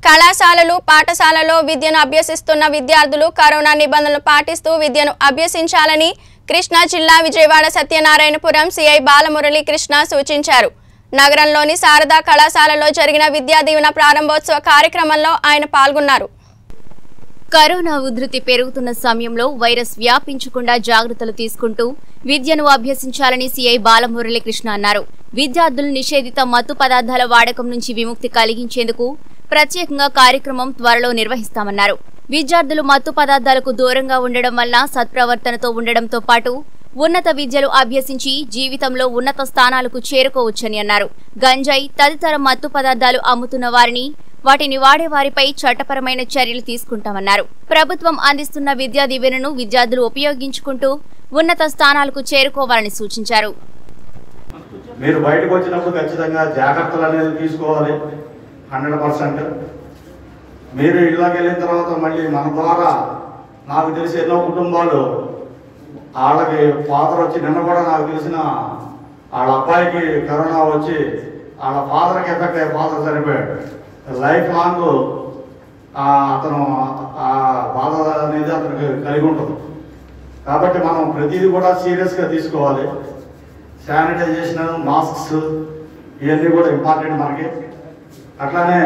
కళాశాలలు పాఠశాలలో విద్యను అభ్యసిస్తున్న విద్యార్థులు కరోనా నిబంధనలు పాటిస్తూ విద్యను అభ్యసించాలని కృష్ణా జిల్లా విజయవాడ సత్యనారాయణపురం సిఐ బాలమురళీ కృష్ణ సూచించారు నగరంలోని శారదా కళాశాలలో జరిగిన విద్యా దీవెన ప్రారంభోత్సవ కార్యక్రమంలో ఆయన పాల్గొన్నారు కరోనా ఉధృతి పెరుగుతున్న సమయంలో వైరస్ వ్యాపించకుండా జాగ్రత్తలు తీసుకుంటూ విద్యను అభ్యసించాలని సీఐ బాలమురళీకృష్ణ అన్నారు విద్యార్థులు నిషేధిత మత్తు పదార్థాల వాడకం నుంచి విముక్తి కలిగించేందుకు ప్రత్యేకంగా కార్యక్రమం త్వరలో నిర్వహిస్తామన్నారు విద్యార్థులు మత్తు పదార్థాలకు దూరంగా ఉండడం వల్ల సత్ప్రవర్తనతో ఉండడంతో పాటు ఉన్నత విద్యలు అభ్యసించి జీవితంలో ఉన్నత స్థానాలకు చేరుకోవచ్చని అన్నారు గంజాయి తదితర మత్తు పదార్థాలు అమ్ముతున్న వారిని వాటిని వాడే వారిపై చట్టపరమైన చర్యలు తీసుకుంటామన్నారు ప్రభుత్వం అందిస్తున్న విద్యా దీవెనను విద్యార్థులు ఉపయోగించుకుంటూ ఉన్నత స్థానాలకు చేరుకోవాలని సూచించారు మీరు బయటకు వచ్చినప్పుడు ఖచ్చితంగా జాగ్రత్తలు అనేది తీసుకోవాలి హండ్రెడ్ పర్సెంట్ మీరు ఇళ్ళకి వెళ్ళిన తర్వాత మళ్ళీ మన ద్వారా నాకు తెలిసి ఎన్నో కుటుంబాలు వాళ్ళకి ఫాదర్ వచ్చి నిన్న కూడా నాకు తెలిసిన వాళ్ళ అబ్బాయికి కరోనా వచ్చి వాళ్ళ ఫాదర్కి ఎఫెక్ట్ అయ్యే ఫాదర్ చనిపోయాడు లైఫ్ లాంగ్ ఆ అతను ఆ బాధ అనేది అతనికి కలిగి ఉంటుంది కాబట్టి మనం ప్రతిదీ కూడా సీరియస్గా తీసుకోవాలి శానిటైజేషన్ మాస్క్స్ ఇవన్నీ కూడా ఇంపార్టెంట్ మనకి అట్లానే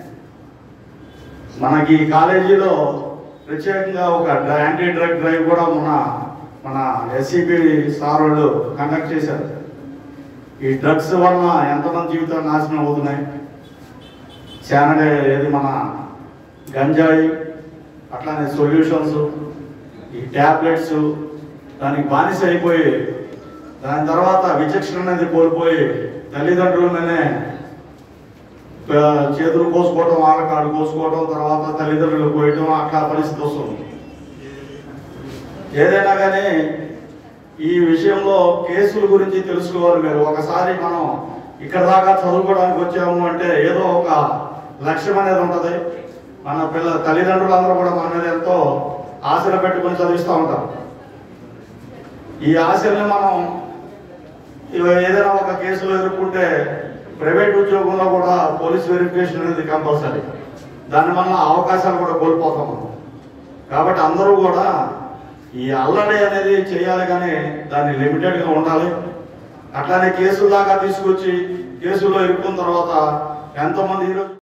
మనకి ఈ కాలేజీలో ప్రత్యేకంగా ఒక యాంటీ డ్రగ్ డ్రైవ్ కూడా మన మన ఎస్సిపి సార్ వాళ్ళు కండక్ట్ చేశారు ఈ డ్రగ్స్ వలన ఎంతమంది జీవితాలు నాశనం అవుతున్నాయి శానిటై ఏది మన గంజాయి అట్లానే సొల్యూషన్స్ ఈ ట్యాబ్లెట్స్ దానికి బానిస అయిపోయి దాని తర్వాత విచక్షణ అనేది కోల్పోయి తల్లిదండ్రుల మీదనే ఆ, చేతులు కోసుకోవడం వాళ్ళ కాడు కోసుకోవడం తర్వాత తల్లిదండ్రులు పోయటం అట్లా పరిస్థితి వస్తుంది ఏదైనా కానీ ఈ విషయంలో కేసుల గురించి తెలుసుకోవాలి మీరు ఒకసారి మనం ఇక్కడ దాకా చదువుకోవడానికి వచ్చాము అంటే ఏదో ఒక లక్ష్యం అనేది ఉంటుంది మన పిల్ల తల్లిదండ్రులందరూ కూడా మన మీద ఎంతో ఆశలు పెట్టుకొని చదివిస్తూ ఉంటారు ఈ ఆశల్ని మనం ఇవ- ఏదైనా ఒక కేసులో ఎదుర్కొంటే ప్రైవేట్ ఉద్యోగంలో కూడా పోలీస్ వెరిఫికేషన్ అనేది కంపల్సరీ దానివల్ల అవకాశాలు కూడా కోల్పోతాం మనం కాబట్టి అందరూ కూడా ఈ అల్లరి అనేది చేయాలి కానీ దాన్ని లిమిటెడ్గా ఉండాలి అట్లానే కేసుల దాకా తీసుకొచ్చి కేసుల్లో ఇరుక్కున్న తర్వాత ఎంతమంది ఈరోజు